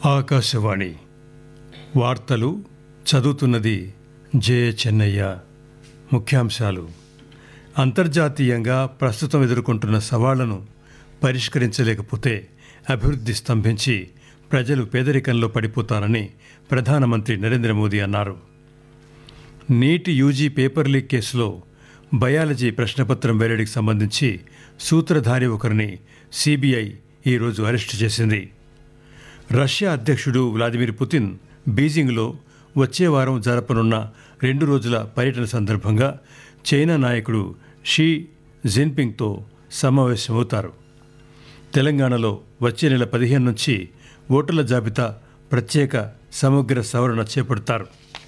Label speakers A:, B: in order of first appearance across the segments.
A: ఆకాశవాణి వార్తలు చదువుతున్నది జే చెన్నయ్య ముఖ్యాంశాలు అంతర్జాతీయంగా ప్రస్తుతం ఎదుర్కొంటున్న సవాళ్లను పరిష్కరించలేకపోతే అభివృద్ధి స్తంభించి ప్రజలు పేదరికంలో పడిపోతారని ప్రధానమంత్రి నరేంద్ర మోదీ అన్నారు నీటి యూజీ పేపర్ లీక్ కేసులో బయాలజీ ప్రశ్నపత్రం వెల్లడికి సంబంధించి సూత్రధారి ఒకరిని సిబిఐ ఈరోజు అరెస్టు చేసింది రష్యా అధ్యక్షుడు వ్లాదిమిర్ పుతిన్ బీజింగ్లో వచ్చే వారం జరపనున్న రెండు రోజుల పర్యటన సందర్భంగా చైనా నాయకుడు షీ జిన్పింగ్తో సమావేశమవుతారు తెలంగాణలో వచ్చే నెల పదిహేను నుంచి ఓటర్ల జాబితా ప్రత్యేక సమగ్ర సవరణ చేపడతారు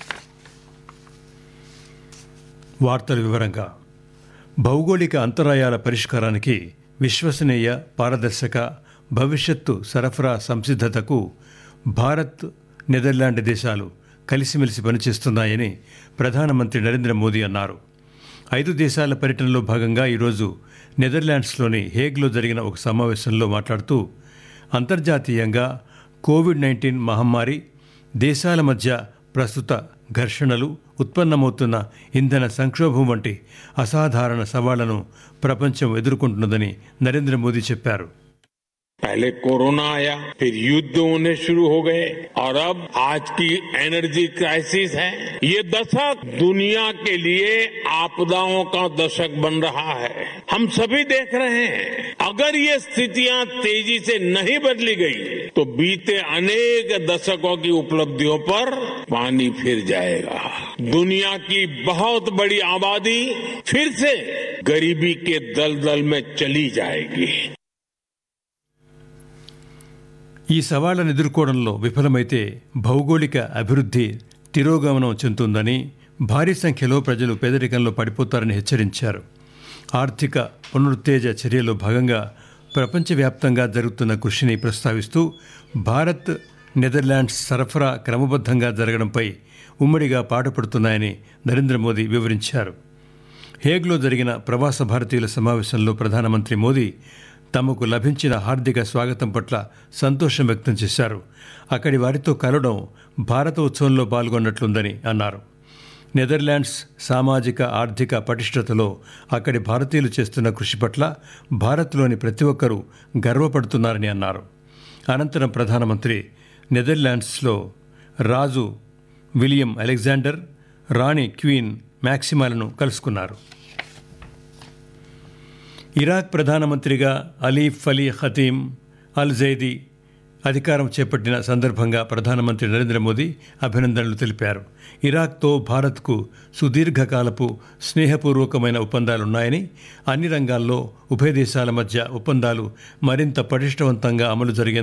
A: వార్తల వివరంగా భౌగోళిక అంతరాయాల పరిష్కారానికి విశ్వసనీయ పారదర్శక భవిష్యత్తు సరఫరా సంసిద్ధతకు భారత్ నెదర్లాండ్ దేశాలు కలిసిమెలిసి పనిచేస్తున్నాయని ప్రధానమంత్రి నరేంద్ర మోదీ అన్నారు ఐదు దేశాల పర్యటనలో భాగంగా ఈరోజు నెదర్లాండ్స్లోని హేగ్లో జరిగిన ఒక సమావేశంలో మాట్లాడుతూ అంతర్జాతీయంగా కోవిడ్ నైన్టీన్ మహమ్మారి దేశాల మధ్య ప్రస్తుత ఘర్షణలు ఉత్పన్నమవుతున్న ఇంధన సంక్షోభం వంటి అసాధారణ సవాళ్లను ప్రపంచం ఎదుర్కొంటున్నదని నరేంద్ర మోదీ చెప్పారు
B: पहले कोरोना आया फिर युद्ध होने शुरू हो गए और अब आज की एनर्जी क्राइसिस है ये दशक दुनिया के लिए आपदाओं का दशक बन रहा है हम सभी देख रहे हैं अगर ये स्थितियां तेजी से नहीं बदली गई तो बीते अनेक दशकों की उपलब्धियों पर पानी फिर जाएगा दुनिया की बहुत बड़ी आबादी फिर से गरीबी के दलदल में चली जाएगी
A: ఈ సవాళ్లను ఎదుర్కోవడంలో విఫలమైతే భౌగోళిక అభివృద్ధి తిరోగమనం చెందుతుందని భారీ సంఖ్యలో ప్రజలు పేదరికంలో పడిపోతారని హెచ్చరించారు ఆర్థిక పునరుత్తేజ చర్యలో భాగంగా ప్రపంచవ్యాప్తంగా జరుగుతున్న కృషిని ప్రస్తావిస్తూ భారత్ నెదర్లాండ్స్ సరఫరా క్రమబద్ధంగా జరగడంపై ఉమ్మడిగా పాటుపడుతున్నాయని నరేంద్ర మోదీ వివరించారు హేగ్లో జరిగిన ప్రవాస భారతీయుల సమావేశంలో ప్రధానమంత్రి మోదీ తమకు లభించిన హార్దిక స్వాగతం పట్ల సంతోషం వ్యక్తం చేశారు అక్కడి వారితో కలవడం భారత ఉత్సవంలో పాల్గొన్నట్లుందని అన్నారు నెదర్లాండ్స్ సామాజిక ఆర్థిక పటిష్టతలో అక్కడి భారతీయులు చేస్తున్న కృషి పట్ల భారత్లోని ప్రతి ఒక్కరూ గర్వపడుతున్నారని అన్నారు అనంతరం ప్రధానమంత్రి నెదర్లాండ్స్లో రాజు విలియం అలెగ్జాండర్ రాణి క్వీన్ మ్యాక్సిమాలను కలుసుకున్నారు ఇరాక్ ప్రధానమంత్రిగా అలీఫ్ అలీ ఖతీమ్ అల్ జైదీ అధికారం చేపట్టిన సందర్భంగా ప్రధానమంత్రి నరేంద్ర మోదీ అభినందనలు తెలిపారు ఇరాక్తో భారత్కు సుదీర్ఘకాలపు స్నేహపూర్వకమైన ఒప్పందాలున్నాయని అన్ని రంగాల్లో ఉభయ దేశాల మధ్య ఒప్పందాలు మరింత పటిష్టవంతంగా అమలు జరిగేందుకు